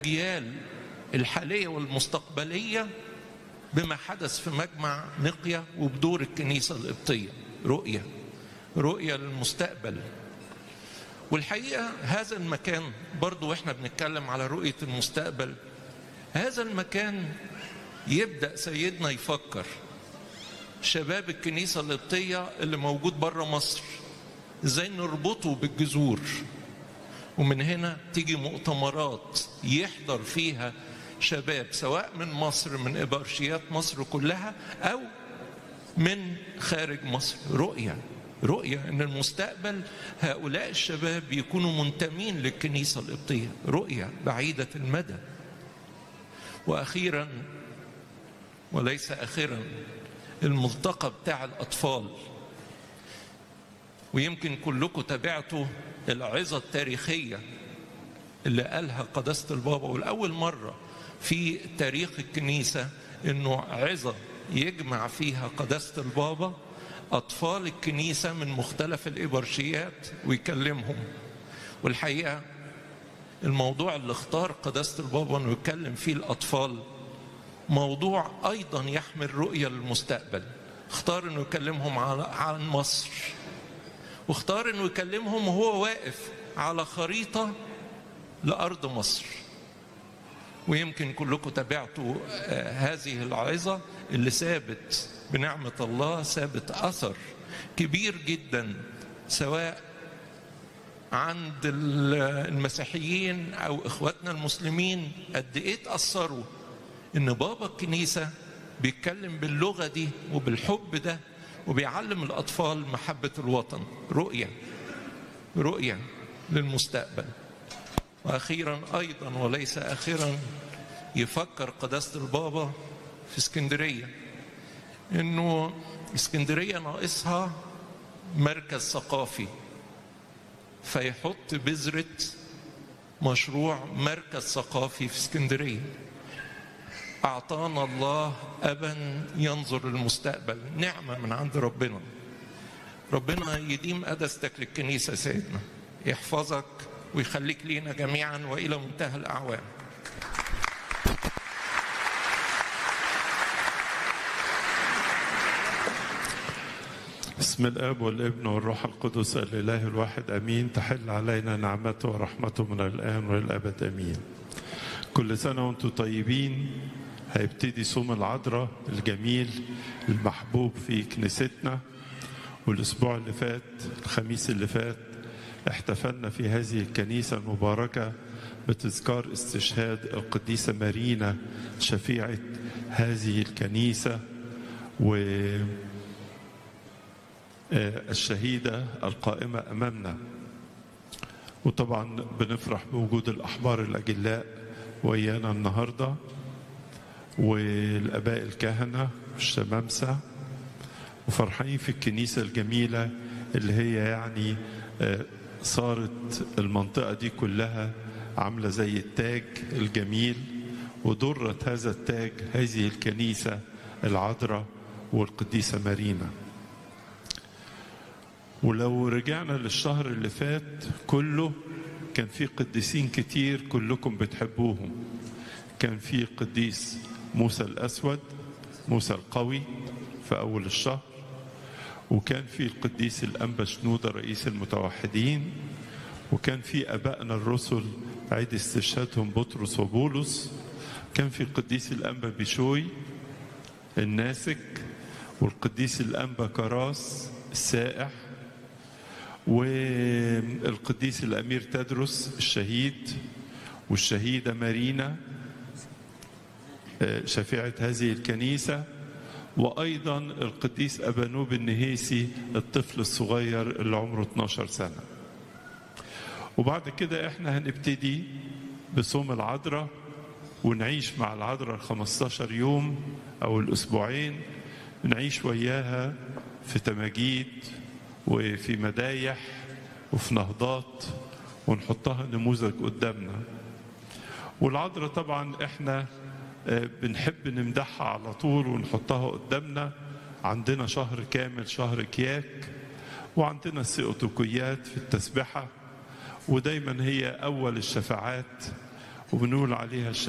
الأجيال الحالية والمستقبلية بما حدث في مجمع نقية وبدور الكنيسة القبطية رؤية رؤية للمستقبل والحقيقة هذا المكان برضو واحنا بنتكلم على رؤية المستقبل هذا المكان يبدأ سيدنا يفكر شباب الكنيسة القبطية اللي موجود بره مصر ازاي نربطه بالجذور ومن هنا تيجي مؤتمرات يحضر فيها شباب سواء من مصر من إبرشيات مصر كلها أو من خارج مصر رؤية رؤية أن المستقبل هؤلاء الشباب يكونوا منتمين للكنيسة القبطية رؤية بعيدة المدى وأخيرا وليس أخيرا الملتقى بتاع الأطفال ويمكن كلكم تابعتوا العظة التاريخية اللي قالها قداسة البابا والأول مرة في تاريخ الكنيسة إنه عظة يجمع فيها قداسة البابا أطفال الكنيسة من مختلف الإبرشيات ويكلمهم والحقيقة الموضوع اللي اختار قداسة البابا إنه يتكلم فيه الأطفال موضوع أيضا يحمل رؤية للمستقبل اختار إنه يكلمهم عن مصر واختار انه يكلمهم وهو واقف على خريطه لارض مصر ويمكن كلكم تابعتوا هذه العظه اللي سابت بنعمه الله سابت اثر كبير جدا سواء عند المسيحيين او اخواتنا المسلمين قد ايه تاثروا ان بابا الكنيسه بيتكلم باللغه دي وبالحب ده وبيعلم الأطفال محبة الوطن رؤية رؤية للمستقبل وأخيرا أيضا وليس أخيرا يفكر قداسة البابا في اسكندرية إنه اسكندرية ناقصها مركز ثقافي فيحط بذرة مشروع مركز ثقافي في اسكندريه أعطانا الله أبا ينظر للمستقبل نعمة من عند ربنا ربنا يديم قدستك للكنيسة سيدنا يحفظك ويخليك لينا جميعا وإلى منتهى الأعوام بسم الاب والابن والروح القدس الاله الواحد امين تحل علينا نعمته ورحمته من الان والابد امين كل سنه وانتم طيبين هيبتدي صوم العذراء الجميل المحبوب في كنيستنا والاسبوع اللي فات الخميس اللي فات احتفلنا في هذه الكنيسه المباركه بتذكار استشهاد القديسه مارينا شفيعه هذه الكنيسه و الشهيده القائمه امامنا وطبعا بنفرح بوجود الاحبار الاجلاء ويانا النهارده والاباء الكهنه والشمامسه وفرحانين في الكنيسه الجميله اللي هي يعني صارت المنطقه دي كلها عامله زي التاج الجميل ودره هذا التاج هذه الكنيسه العذراء والقديسه مارينا ولو رجعنا للشهر اللي فات كله كان في قديسين كتير كلكم بتحبوهم كان في قديس موسى الأسود موسى القوي في أول الشهر وكان في القديس الأنبا شنودة رئيس المتوحدين وكان في أبائنا الرسل عيد استشهادهم بطرس وبولس كان في القديس الأنبا بشوي الناسك والقديس الأنبا كراس السائح والقديس الأمير تدرس الشهيد والشهيدة مارينا شفيعة هذه الكنيسة وأيضا القديس أبانوب النهيسي الطفل الصغير اللي عمره 12 سنة وبعد كده احنا هنبتدي بصوم العذراء ونعيش مع العذراء ال 15 يوم أو الأسبوعين نعيش وياها في تماجيد وفي مدايح وفي نهضات ونحطها نموذج قدامنا والعذراء طبعا احنا بنحب نمدحها على طول ونحطها قدامنا عندنا شهر كامل شهر كياك وعندنا السيئوتوكيات في التسبحة ودايما هي أول الشفاعات وبنقول عليها